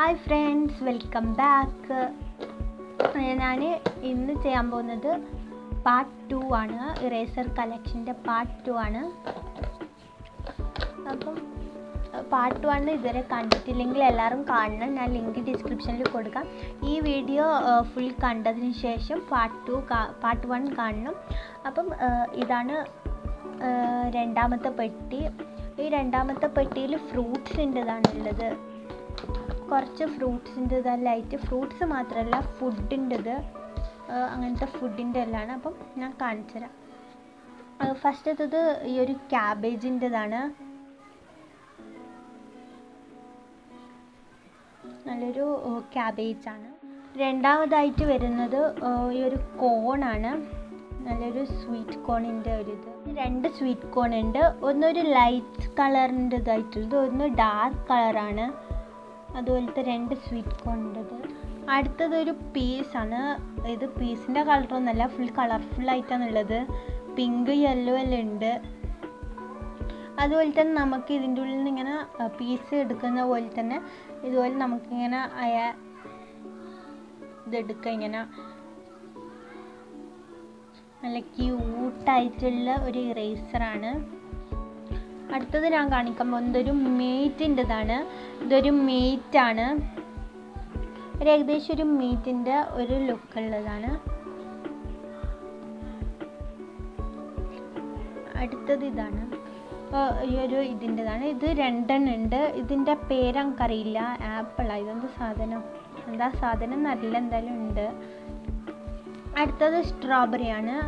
hi friends welcome back ഞാൻ ഇന്ന് ചെയ്യാൻ പോകുന്നത് പാർട്ട് ടു ആണ് ഇറേസർ കളക്ഷൻ്റെ പാർട്ട് ടു ആണ് അപ്പം പാർട്ട് വൺ ഇതുവരെ കണ്ടിട്ടില്ലെങ്കിൽ എല്ലാവരും കാണണം ഞാൻ ലിങ്ക് ഡിസ്ക്രിപ്ഷനിൽ കൊടുക്കാം ഈ വീഡിയോ ഫുൾ കണ്ടതിന് ശേഷം പാർട്ട് ടു പാർട്ട് വൺ കാണണം അപ്പം ഇതാണ് രണ്ടാമത്തെ പെട്ടി ഈ രണ്ടാമത്തെ പെട്ടിയിൽ ഫ്രൂട്ട്സിൻ്റെതാണ് ഉള്ളത് കുറച്ച് ഫ്രൂട്ട്സിൻ്റെതല്ലായിട്ട് ഫ്രൂട്ട്സ് മാത്രമല്ല ഫുഡിൻ്റെത് അങ്ങനത്തെ ഫുഡിൻ്റെ എല്ലാമാണ് അപ്പം ഞാൻ കാണിച്ചു തരാം ഫസ്റ്റത്തത് ഈ ഒരു ക്യാബേജിൻ്റെതാണ് നല്ലൊരു ക്യാബേജാണ് രണ്ടാമതായിട്ട് വരുന്നത് ഈ ഒരു കോണാണ് നല്ലൊരു സ്വീറ്റ് കോണിൻ്റെ ഒരു ഇത് രണ്ട് സ്വീറ്റ് കോൺ ഉണ്ട് ഒന്നൊരു ലൈറ്റ് കളറിൻ്റെ ഇതായിട്ടുള്ളത് ഒന്ന് ഡാർക്ക് കളറാണ് അതുപോലത്തെ രണ്ട് സ്വീറ്റ് കോണിൻ്റെത് അടുത്തതൊരു പീസാണ് ഇത് പീസിൻ്റെ കളറൊന്നുമല്ല ഫുൾ കളർഫുൾ ആയിട്ടാണുള്ളത് പിങ്ക് യെല്ലോ എല്ലാം ഉണ്ട് അതുപോലെ തന്നെ നമുക്ക് ഇതിൻ്റെ ഉള്ളിൽ നിന്ന് ഇങ്ങനെ പീസ് എടുക്കുന്ന പോലെ തന്നെ ഇതുപോലെ നമുക്കിങ്ങനെ അയ ഇതെടുക്കുക ഇങ്ങനെ നല്ല ക്യൂട്ടായിട്ടുള്ള ഒരു ഇറേസറാണ് അടുത്തത് ഞാൻ കാണിക്കാൻ പോകുന്നത് ഒരു മേറ്റിൻ്റെതാണ് ഇതൊരു മേറ്റാണ് ഒരു ഏകദേശം ഒരു മീറ്റിൻ്റെ ഒരു ലുക്ക് ഉള്ളതാണ് അടുത്തത് ഇതാണ് ഈ ഒരു ഇതിൻ്റെതാണ് ഇത് രണ്ടെണ്ണം ഉണ്ട് ഇതിൻ്റെ പേര് എനിക്കറിയില്ല ആപ്പിളാണ് ഇതെന്ത് സാധനം എന്താ സാധനം നല്ല എന്തായാലും ഉണ്ട് അടുത്തത് സ്ട്രോബെറിയാണ്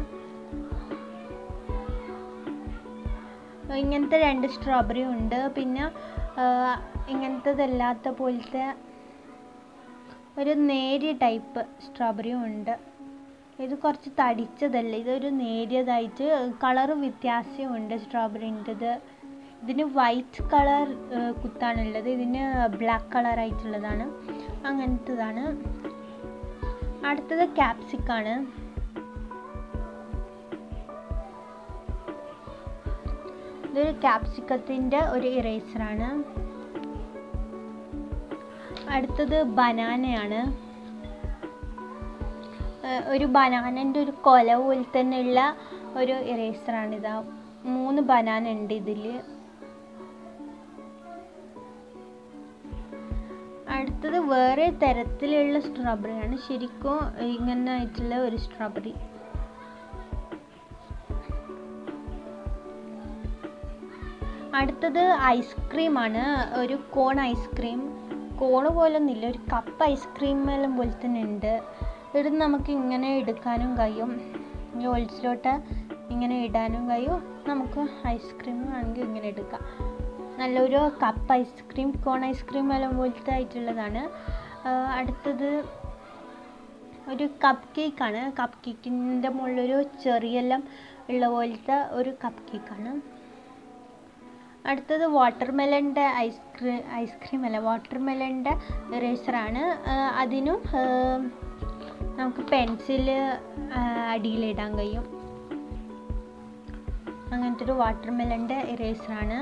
ഇങ്ങനത്തെ രണ്ട് സ്ട്രോബെറി ഉണ്ട് പിന്നെ ഇങ്ങനത്തതല്ലാത്ത പോലത്തെ ഒരു നേരിയ ടൈപ്പ് സ്ട്രോബെറിയും ഉണ്ട് ഇത് കുറച്ച് തടിച്ചതല്ല ഇതൊരു നേരിയതായിട്ട് കളർ വ്യത്യാസമുണ്ട് സ്ട്രോബെറിൻ്റെത് ഇതിന് വൈറ്റ് കളർ കുത്താണുള്ളത് ഇതിന് ബ്ലാക്ക് കളറായിട്ടുള്ളതാണ് അങ്ങനത്തതാണ് അടുത്തത് ക്യാപ്സിക്കാണ് ഇതൊരു ക്യാപ്സിക്കത്തിൻ്റെ ഒരു ഇറേസറാണ് അടുത്തത് ബനാനയാണ് ഒരു ബനാനൻ്റെ ഒരു കൊല പോലെ തന്നെയുള്ള ഒരു ഇറേസറാണിതാ മൂന്ന് ബനാന ഉണ്ട് ഇതിൽ അടുത്തത് വേറെ തരത്തിലുള്ള സ്ട്രോബെറിയാണ് ശരിക്കും ഇങ്ങനെ ആയിട്ടുള്ള ഒരു സ്ട്രോബെറി അടുത്തത് ഐസ്ക്രീമാണ് ഒരു കോൺ ഐസ്ക്രീം കോണ് പോലൊന്നുമില്ല ഒരു കപ്പ് ഐസ്ക്രീം എല്ലാം പോലെ തന്നെ ഉണ്ട് ഇത് നമുക്ക് ഇങ്ങനെ എടുക്കാനും കഴിയും ഈ ഒളിച്ചിലോട്ട് ഇങ്ങനെ ഇടാനും കഴിയും നമുക്ക് ഐസ്ക്രീം വേണമെങ്കിൽ ഇങ്ങനെ എടുക്കാം നല്ലൊരു കപ്പ് ഐസ്ക്രീം കോൺ ഐസ്ക്രീം എല്ലാം പോലത്തെ ആയിട്ടുള്ളതാണ് അടുത്തത് ഒരു കപ്പ് കേക്കാണ് കപ്പ് കേക്കിൻ്റെ മുകളിലൊരു ചെറിയെല്ലാം ഉള്ള പോലത്തെ ഒരു കപ്പ് കേക്കാണ് അടുത്തത് വാട്ടർ മെലൻ്റെ ഐസ്ക്രീം ഐസ്ക്രീം അല്ല വാട്ടർ മെലൻ്റെ ഇറേസറാണ് അതിനും നമുക്ക് പെൻസിൽ അടിയിലിടാൻ കഴിയും അങ്ങനത്തെ ഒരു വാട്ടർ മെലൻ്റെ ഇറേസറാണ്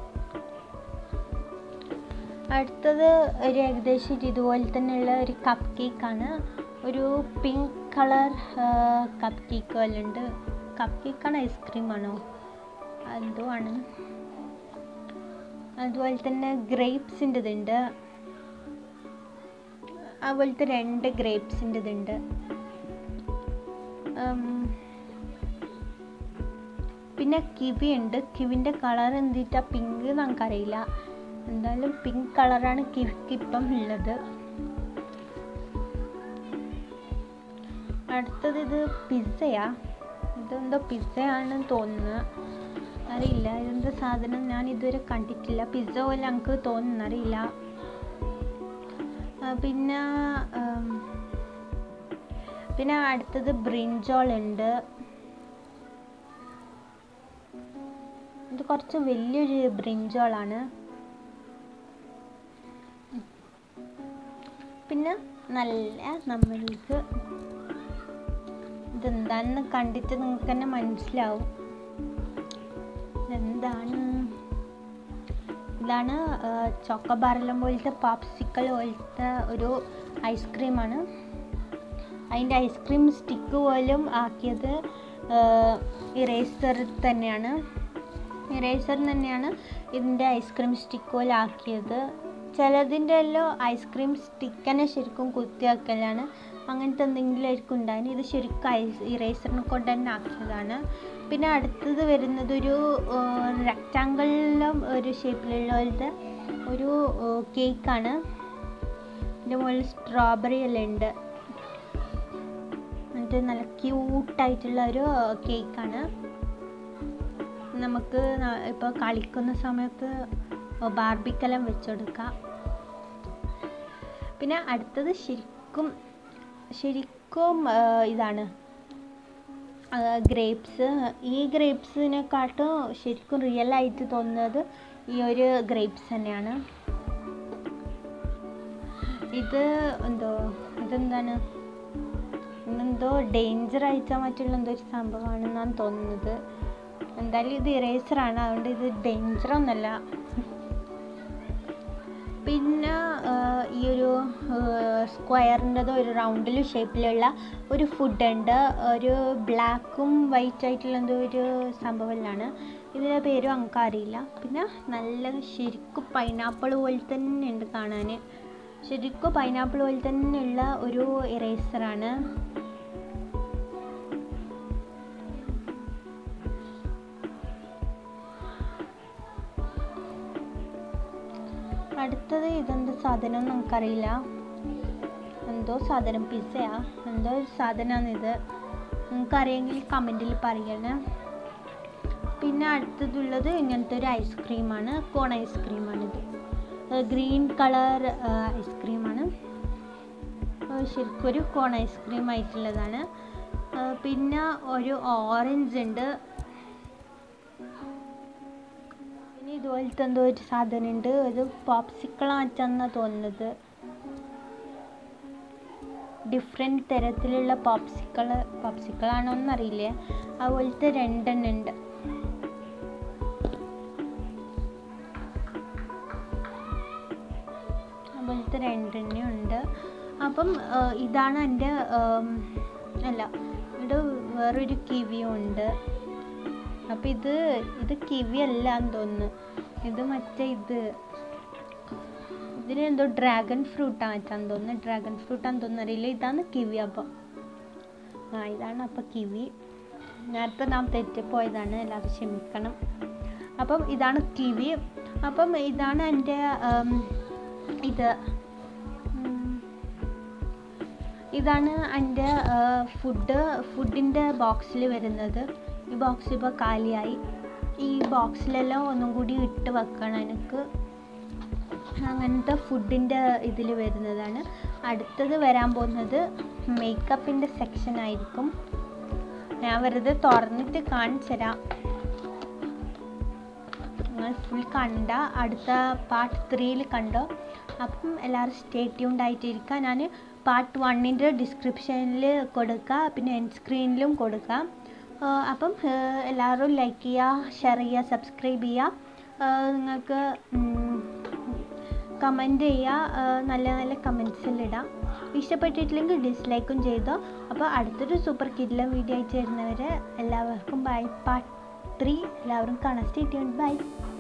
അടുത്തത് ഒരു ഏകദേശം ഇതുപോലെ തന്നെയുള്ള ഒരു കപ്പ് കേക്കാണ് ഒരു പിങ്ക് കളർ കപ്പ് കേക്ക് പോലെ ഉണ്ട് കപ്പ് കേക്കാണ് ഐസ്ക്രീമാണോ എന്തോ ആണ് അതുപോലെ തന്നെ ഗ്രേപ്സിൻ്റെതുണ്ട് അതുപോലത്തെ രണ്ട് ഗ്രേപ്സിൻ്റെതുണ്ട് പിന്നെ കിവി ഉണ്ട് കിവിൻ്റെ കളർ എന്തിട്ടാ പിങ്ക് നമുക്കറിയില്ല എന്തായാലും പിങ്ക് കളറാണ് കിവിക്ക് ഇപ്പം ഉള്ളത് അടുത്തത് ഇത് പിസ്സയാ ഇതെന്തോ പിസ്സയാണെന്ന് തോന്നുന്നു അറിയില്ല ഇതെന്താ സാധനം ഞാൻ ഇതുവരെ കണ്ടിട്ടില്ല പിസ്സ പോലെ ഞങ്ങൾക്ക് തോന്നുന്നറിയില്ല പിന്നെ പിന്നെ അടുത്തത് ബ്രിഞ്ചോൾ ഉണ്ട് ഇത് കുറച്ച് വലിയൊരു ബ്രിഞ്ചോളാണ് പിന്നെ നല്ല നമ്മൾക്ക് ഇതെന്താണെന്ന് കണ്ടിട്ട് നിങ്ങൾക്ക് തന്നെ മനസ്സിലാവും എന്താണ് ഇതാണ് ചോക്കോബാറെല്ലാം പോലത്തെ പോപ്സിക്കൽ പോലത്തെ ഒരു ഐസ്ക്രീമാണ് അതിൻ്റെ ഐസ്ക്രീം സ്റ്റിക്ക് പോലും ആക്കിയത് ഇറേസർ തന്നെയാണ് ഇറേസർ തന്നെയാണ് ഇതിൻ്റെ ഐസ്ക്രീം സ്റ്റിക്ക് പോലെ ആക്കിയത് ചിലതിൻ്റെ എല്ലാം ഐസ്ക്രീം സ്റ്റിക്കനെ ശരിക്കും കുത്തിയാക്കലാണ് അങ്ങനത്തെ എന്തെങ്കിലും ആയിരിക്കും ഉണ്ടായിരുന്നു ഇത് ശരിക്കും ഐസ് ഇറേസറിനെ കൊണ്ട് തന്നെ ആക്കിയതാണ് പിന്നെ അടുത്തത് വരുന്നത് ഒരു റെക്റ്റാങ്കിളിലും ഒരു ഷേപ്പിലുള്ള പോലത്തെ ഒരു കേക്കാണ് ഇതിൻ്റെ മുകളിൽ സ്ട്രോബെറി എല്ലാം ഉണ്ട് എന്നിട്ട് നല്ല ക്യൂട്ടായിട്ടുള്ള ഒരു കേക്കാണ് നമുക്ക് ഇപ്പോൾ കളിക്കുന്ന സമയത്ത് ബാർബിക്കെല്ലാം വെച്ചെടുക്കാം പിന്നെ അടുത്തത് ശരിക്കും ശരിക്കും ഇതാണ് ഗ്രേപ്സ് ഈ ഗ്രേപ്സിനെക്കാട്ടും ശരിക്കും റിയൽ ആയിട്ട് തോന്നുന്നത് ഈ ഒരു ഗ്രേപ്സ് തന്നെയാണ് ഇത് എന്തോ ഇതെന്താണ് ഇന്നെന്തോ ഡേഞ്ചർ ആയിട്ടാ മറ്റുള്ള എന്തോ ഒരു സംഭവമാണെന്നാണ് തോന്നുന്നത് എന്തായാലും ഇത് ഇറേസറാണ് അതുകൊണ്ട് ഇത് ഡേഞ്ചർ ഒന്നല്ല പിന്നെ ഈ ഒരു സ്ക്വയറിൻ്റെതോ ഒരു റൗണ്ടിൽ ഷേപ്പിലുള്ള ഒരു ഫുഡ് ഉണ്ട് ഒരു ബ്ലാക്കും വൈറ്റ് ആയിട്ടുള്ള എന്തോ ഒരു സംഭവമാണ് ഇതിൻ്റെ പേരും നമുക്ക് അറിയില്ല പിന്നെ നല്ല ശരിക്കും പൈനാപ്പിൾ പോലെ തന്നെ ഉണ്ട് കാണാൻ ശരിക്കും പൈനാപ്പിൾ പോലെ തന്നെയുള്ള ഒരു ഇറേസറാണ് അടുത്തത് ഇതെന്ത് സാധനം നമുക്കറിയില്ല എന്തോ സാധനം പിസ്സയാ എന്തോ ഒരു സാധനമാണ് ഇത് നിങ്ങൾക്കറിയെങ്കിൽ കമൻറ്റിൽ പറയണേ പിന്നെ അടുത്തതുള്ളത് ഇങ്ങനത്തെ ഒരു ഐസ്ക്രീമാണ് കോൺ ഐസ്ക്രീമാണിത് ഗ്രീൻ കളർ ഐസ്ക്രീമാണ് ശരിക്കും ഒരു കോൺ ഐസ്ക്രീം ആയിട്ടുള്ളതാണ് പിന്നെ ഒരു ഓറഞ്ച് ഉണ്ട് പിന്നെ ഇതുപോലത്തെ എന്തോ ഒരു സാധനം ഉണ്ട് ഇത് പോപ്സിക്കിളാണെന്നാണ് തോന്നുന്നത് ഡിഫറെൻറ്റ് തരത്തിലുള്ള പോപ്സിക്കൾ പോപ്സിക്കളാണോ എന്നറിയില്ലേ അതുപോലത്തെ രണ്ടെണ്ണം ഉണ്ട് അതുപോലത്തെ രണ്ടെണ്ണം ഉണ്ട് അപ്പം ഇതാണ് എൻ്റെ അല്ല ഇവിടെ വേറൊരു കിവിയും ഉണ്ട് അപ്പം ഇത് ഇത് കിവി അല്ല എന്ന് തോന്നുന്നു ഇത് മറ്റേ ഇത് ഇതിന് എന്തോ ഡ്രാഗൺ ഫ്രൂട്ടാണ് വെച്ചാന്ന് തോന്നുന്നു ഡ്രാഗൺ ഫ്രൂട്ടാന്ന് തോന്നുന്നു അറിയില്ല ഇതാണ് കിവി അപ്പം ആ ഇതാണ് അപ്പം കിവി നേരത്തെ നാം തെറ്റിപ്പോയതാണ് എല്ലാവരും ക്ഷമിക്കണം അപ്പം ഇതാണ് കിവി അപ്പം ഇതാണ് എൻ്റെ ഇത് ഇതാണ് എൻ്റെ ഫുഡ് ഫുഡിൻ്റെ ബോക്സിൽ വരുന്നത് ഈ ബോക്സ് ഇപ്പോൾ കാലിയായി ഈ ബോക്സിലെല്ലാം ഒന്നും കൂടി ഇട്ട് വെക്കണം എനിക്ക് അങ്ങനത്തെ ഫുഡിൻ്റെ ഇതിൽ വരുന്നതാണ് അടുത്തത് വരാൻ പോകുന്നത് മേക്കപ്പിൻ്റെ സെക്ഷൻ ആയിരിക്കും ഞാൻ വെറുതെ തുറന്നിട്ട് കാണിച്ചു തരാം നിങ്ങൾ ഫുൾ കണ്ട അടുത്ത പാർട്ട് ത്രീയിൽ കണ്ടോ അപ്പം എല്ലാവരും സ്റ്റേ ട്യൂൺഡ് ആയിട്ടിരിക്കുക ഞാൻ പാർട്ട് വണ്ണിൻ്റെ ഡിസ്ക്രിപ്ഷനിൽ കൊടുക്കുക പിന്നെ എൻ സ്ക്രീനിലും കൊടുക്കാം അപ്പം എല്ലാവരും ലൈക്ക് ചെയ്യുക ഷെയർ ചെയ്യുക സബ്സ്ക്രൈബ് ചെയ്യുക നിങ്ങൾക്ക് കമൻറ്റ് ചെയ്യുക നല്ല നല്ല കമൻസിൽ ഇടാം ഇഷ്ടപ്പെട്ടിട്ടില്ലെങ്കിൽ ഡിസ്ലൈക്കും ചെയ്തോ അപ്പോൾ അടുത്തൊരു സൂപ്പർ കിഡിലെ വീഡിയോ അയച്ചു തരുന്നവരെ എല്ലാവർക്കും ബൈ പാർട്ട് ത്രീ എല്ലാവരും കാണാൻ സ്റ്റേ ട്യൂൺഡ് ബൈ